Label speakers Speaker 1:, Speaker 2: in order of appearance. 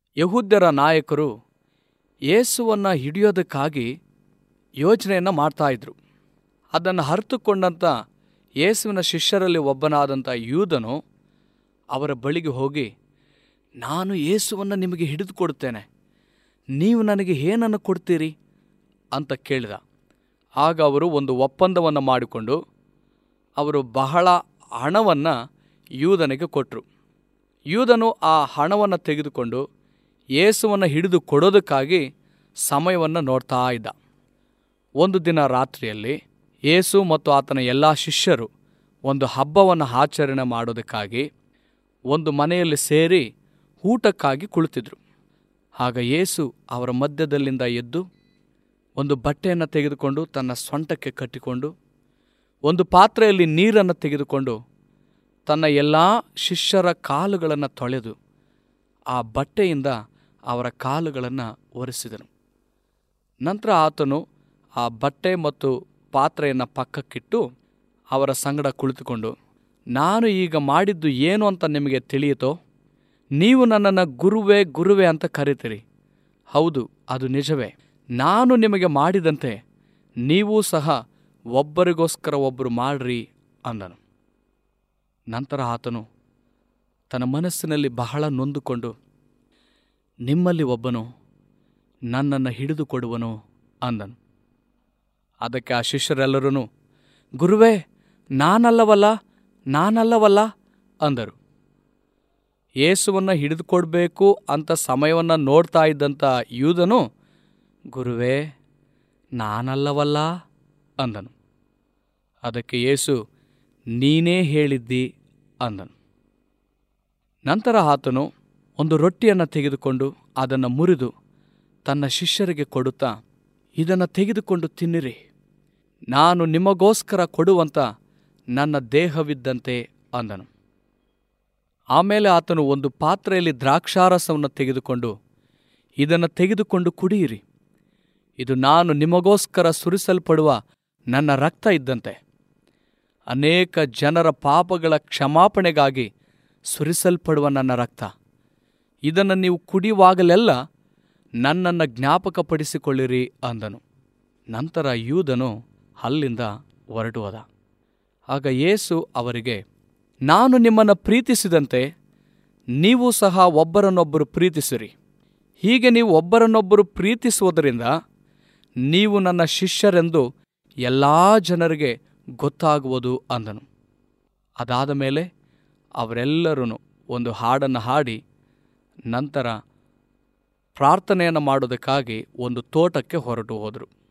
Speaker 1: ಯಹೂದ್ಯರ ನಾಯಕರು ಯೇಸುವನ್ನು ಹಿಡಿಯೋದಕ್ಕಾಗಿ ಯೋಚನೆಯನ್ನು ಮಾಡ್ತಾಯಿದ್ರು ಅದನ್ನು ಅರಿತುಕೊಂಡಂಥ ಯೇಸುವಿನ ಶಿಷ್ಯರಲ್ಲಿ ಒಬ್ಬನಾದಂಥ ಯೂದನು ಅವರ ಬಳಿಗೆ ಹೋಗಿ ನಾನು ಯೇಸುವನ್ನು ನಿಮಗೆ ಹಿಡಿದು ಕೊಡುತ್ತೇನೆ ನೀವು ನನಗೆ ಏನನ್ನು ಕೊಡ್ತೀರಿ ಅಂತ ಕೇಳಿದ ಆಗ ಅವರು ಒಂದು ಒಪ್ಪಂದವನ್ನು ಮಾಡಿಕೊಂಡು ಅವರು ಬಹಳ ಹಣವನ್ನು ಯೂದನಿಗೆ ಕೊಟ್ಟರು ಯೂದನು ಆ ಹಣವನ್ನು ತೆಗೆದುಕೊಂಡು ಯೇಸುವನ್ನು ಹಿಡಿದು ಕೊಡೋದಕ್ಕಾಗಿ ಸಮಯವನ್ನು ನೋಡ್ತಾ ಇದ್ದ ಒಂದು ದಿನ ರಾತ್ರಿಯಲ್ಲಿ ಯೇಸು ಮತ್ತು ಆತನ ಎಲ್ಲ ಶಿಷ್ಯರು ಒಂದು ಹಬ್ಬವನ್ನು ಆಚರಣೆ ಮಾಡೋದಕ್ಕಾಗಿ ಒಂದು ಮನೆಯಲ್ಲಿ ಸೇರಿ ಊಟಕ್ಕಾಗಿ ಕುಳಿತಿದ್ರು ಆಗ ಯೇಸು ಅವರ ಮಧ್ಯದಲ್ಲಿಂದ ಎದ್ದು ಒಂದು ಬಟ್ಟೆಯನ್ನು ತೆಗೆದುಕೊಂಡು ತನ್ನ ಸೊಂಟಕ್ಕೆ ಕಟ್ಟಿಕೊಂಡು ಒಂದು ಪಾತ್ರೆಯಲ್ಲಿ ನೀರನ್ನು ತೆಗೆದುಕೊಂಡು ತನ್ನ ಎಲ್ಲ ಶಿಷ್ಯರ ಕಾಲುಗಳನ್ನು ತೊಳೆದು ಆ ಬಟ್ಟೆಯಿಂದ ಅವರ ಕಾಲುಗಳನ್ನು ಒರೆಸಿದನು ನಂತರ ಆತನು ಆ ಬಟ್ಟೆ ಮತ್ತು ಪಾತ್ರೆಯನ್ನು ಪಕ್ಕಕ್ಕಿಟ್ಟು ಅವರ ಸಂಗಡ ಕುಳಿತುಕೊಂಡು ನಾನು ಈಗ ಮಾಡಿದ್ದು ಏನು ಅಂತ ನಿಮಗೆ ತಿಳಿಯಿತೋ ನೀವು ನನ್ನನ್ನು ಗುರುವೇ ಗುರುವೇ ಅಂತ ಕರೀತೀರಿ ಹೌದು ಅದು ನಿಜವೇ ನಾನು ನಿಮಗೆ ಮಾಡಿದಂತೆ ನೀವೂ ಸಹ ಒಬ್ಬರಿಗೋಸ್ಕರ ಒಬ್ಬರು ಮಾಡ್ರಿ ಅಂದನು ನಂತರ ಆತನು ತನ್ನ ಮನಸ್ಸಿನಲ್ಲಿ ಬಹಳ ನೊಂದುಕೊಂಡು ನಿಮ್ಮಲ್ಲಿ ಒಬ್ಬನು ನನ್ನನ್ನು ಹಿಡಿದುಕೊಡುವನು ಅಂದನು ಅದಕ್ಕೆ ಆ ಶಿಷ್ಯರೆಲ್ಲರೂ ಗುರುವೇ ನಾನಲ್ಲವಲ್ಲ ನಾನಲ್ಲವಲ್ಲ ಅಂದರು ಯೇಸುವನ್ನು ಹಿಡಿದುಕೊಡ್ಬೇಕು ಅಂತ ಸಮಯವನ್ನು ನೋಡ್ತಾ ಇದ್ದಂಥ ಯೂದನು ಗುರುವೇ ನಾನಲ್ಲವಲ್ಲ ಅಂದನು ಅದಕ್ಕೆ ಯೇಸು ನೀನೇ ಹೇಳಿದ್ದಿ ಅಂದನು ನಂತರ ಆತನು ಒಂದು ರೊಟ್ಟಿಯನ್ನು ತೆಗೆದುಕೊಂಡು ಅದನ್ನು ಮುರಿದು ತನ್ನ ಶಿಷ್ಯರಿಗೆ ಕೊಡುತ್ತಾ ಇದನ್ನು ತೆಗೆದುಕೊಂಡು ತಿನ್ನಿರಿ ನಾನು ನಿಮಗೋಸ್ಕರ ಕೊಡುವಂತ ನನ್ನ ದೇಹವಿದ್ದಂತೆ ಅಂದನು ಆಮೇಲೆ ಆತನು ಒಂದು ಪಾತ್ರೆಯಲ್ಲಿ ದ್ರಾಕ್ಷಾರಸವನ್ನು ತೆಗೆದುಕೊಂಡು ಇದನ್ನು ತೆಗೆದುಕೊಂಡು ಕುಡಿಯಿರಿ ಇದು ನಾನು ನಿಮಗೋಸ್ಕರ ಸುರಿಸಲ್ಪಡುವ ನನ್ನ ರಕ್ತ ಇದ್ದಂತೆ ಅನೇಕ ಜನರ ಪಾಪಗಳ ಕ್ಷಮಾಪಣೆಗಾಗಿ ಸುರಿಸಲ್ಪಡುವ ನನ್ನ ರಕ್ತ ಇದನ್ನು ನೀವು ಕುಡಿಯುವಾಗಲೆಲ್ಲ ನನ್ನನ್ನು ಜ್ಞಾಪಕಪಡಿಸಿಕೊಳ್ಳಿರಿ ಅಂದನು ನಂತರ ಯೂದನು ಅಲ್ಲಿಂದ ಹೊರಟು ಹೋದ ಆಗ ಯೇಸು ಅವರಿಗೆ ನಾನು ನಿಮ್ಮನ್ನು ಪ್ರೀತಿಸಿದಂತೆ ನೀವು ಸಹ ಒಬ್ಬರನ್ನೊಬ್ಬರು ಪ್ರೀತಿಸಿರಿ ಹೀಗೆ ನೀವು ಒಬ್ಬರನ್ನೊಬ್ಬರು ಪ್ರೀತಿಸುವುದರಿಂದ ನೀವು ನನ್ನ ಶಿಷ್ಯರೆಂದು ಎಲ್ಲ ಜನರಿಗೆ ಗೊತ್ತಾಗುವುದು ಅಂದನು ಅದಾದ ಮೇಲೆ ಅವರೆಲ್ಲರೂ ಒಂದು ಹಾಡನ್ನು ಹಾಡಿ ನಂತರ ಪ್ರಾರ್ಥನೆಯನ್ನು ಮಾಡೋದಕ್ಕಾಗಿ ಒಂದು ತೋಟಕ್ಕೆ ಹೊರಟು ಹೋದರು